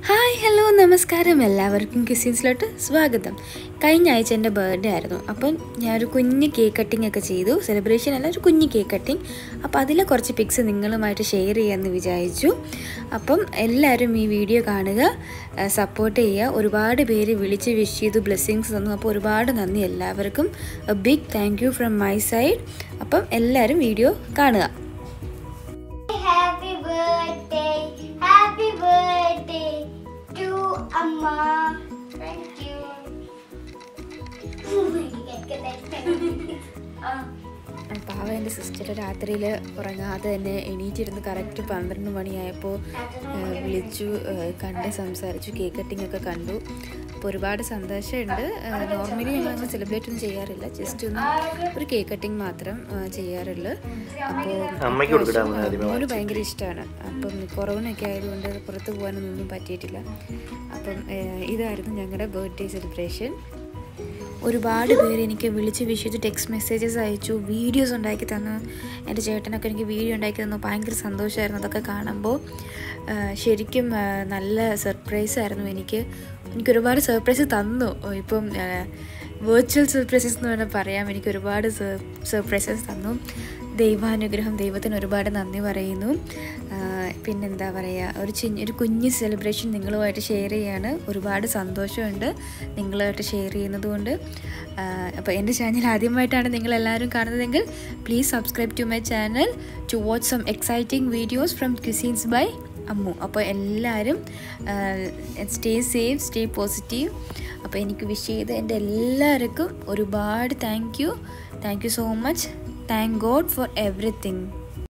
Hi hello നമസ്കാരം എല്ലാവർക്കും കിസിൻസിലോട്ട് സ്വാഗതം കഴിഞ്ഞ ആഴ്ച എൻ്റെ ബർത്ത്ഡേ ആയിരുന്നു അപ്പം ഞാനൊരു കുഞ്ഞ് കേക്ക് കട്ടിംഗ് ഒക്കെ ചെയ്തു സെലിബ്രേഷൻ അല്ല ഒരു കുഞ്ഞ് കേക്ക് കട്ടിംഗ് അപ്പോൾ അതിലെ കുറച്ച് പിക്സ് നിങ്ങളുമായിട്ട് ഷെയർ ചെയ്യാമെന്ന് വിചാരിച്ചു അപ്പം എല്ലാവരും ഈ വീഡിയോ കാണുക സപ്പോർട്ട് ചെയ്യുക ഒരുപാട് പേര് വിളിച്ച് വിഷ് ചെയ്തു ബ്ലെസ്സിങ്സ് തന്നു അപ്പോൾ ഒരുപാട് നന്ദി എല്ലാവർക്കും big thank you from my side അപ്പം എല്ലാവരും വീഡിയോ കാണുക Happy birthday, happy birthday to Amma. Thank you. പാവ എൻ്റെ സിസ്റ്റർ രാത്രിയിൽ ഉറങ്ങാതെ തന്നെ എണീറ്റിരുന്ന് കറക്റ്റ് പന്ത്രണ്ട് മണിയായപ്പോൾ വിളിച്ചു ആ, കണ്ട് സംസാരിച്ചു കേക്ക് കട്ടിംഗ് ഒക്കെ കണ്ടു അപ്പോൾ ഒരുപാട് സന്തോഷമുണ്ട് നോർമലി ഞങ്ങളങ്ങനെ സെലിബ്രേറ്റ് ഒന്നും ചെയ്യാറില്ല ജസ്റ്റ് ഒന്ന് ഒരു കേക്ക് കട്ടിംഗ് മാത്രം ആ, ചെയ്യാറുള്ളൂ അപ്പോൾ അമ്മയ്ക്ക് കൊടുക്കട്ടെ അമ്മ ആദ്യമേ മോന് ഭയങ്കര ഇഷ്ടമാണ് അപ്പം കൊറോണയൊക്കെ ആയതുകൊണ്ട് പുറത്ത് പോകാനൊന്നും പറ്റിയിട്ടില്ല അപ്പം ഏഹ്, ഇതായിരുന്നു ഞങ്ങളുടെ ബർത്ത്ഡേ സെലിബ്രേഷൻ ഒരുപാട് പേര് എനിക്ക് വിളിച്ച് വിഷിച്ച് ടെക്സ്റ്റ് മെസ്സേജസ് അയച്ചു വീഡിയോസ് ഉണ്ടാക്കി തന്നു എൻ്റെ ചേട്ടനൊക്കെ എനിക്ക് വീഡിയോ ഉണ്ടാക്കി തന്നു ഭയങ്കര സന്തോഷമായിരുന്നു അതൊക്കെ കാണുമ്പോൾ ആ, ശരിക്കും ആ, നല്ല സർപ്രൈസ് ആയിരുന്നു എനിക്ക് എനിക്ക് ഒരുപാട് സർപ്രൈസ് തന്നു ഇപ്പം വെർച്വൽ സർപ്രൈസസ് എന്ന് വേണം പറയാം എനിക്ക് ഒരുപാട് സർപ്രൈസസ് തന്നു ദൈവാനുഗ്രഹം ദൈവത്തിന് ഒരുപാട് നന്ദി പറയുന്നു ആ, പിന്നെന്താ പറയുക ഒരു ചി ഒരു കുഞ്ഞ് സെലിബ്രേഷൻ നിങ്ങളുമായിട്ട് ഷെയർ ചെയ്യാണ് ഒരുപാട് സന്തോഷമുണ്ട് നിങ്ങളുമായിട്ട് ഷെയർ ചെയ്യുന്നത് കൊണ്ട് അപ്പോൾ എൻ്റെ ചാനൽ ആദ്യമായിട്ടാണ് നിങ്ങളെല്ലാവരും കാണുന്നതെങ്കിൽ please subscribe to my channel to watch some exciting videos from cuisines by Ammu അപ്പോൾ എല്ലാവരും സ്റ്റേ സേഫ് സ്റ്റേ പോസിറ്റീവ് അപ്പോൾ എനിക്ക് വിഷ് ചെയ്ത എൻ്റെ എല്ലാവർക്കും ഒരുപാട് thank you thank you so much thank God for everything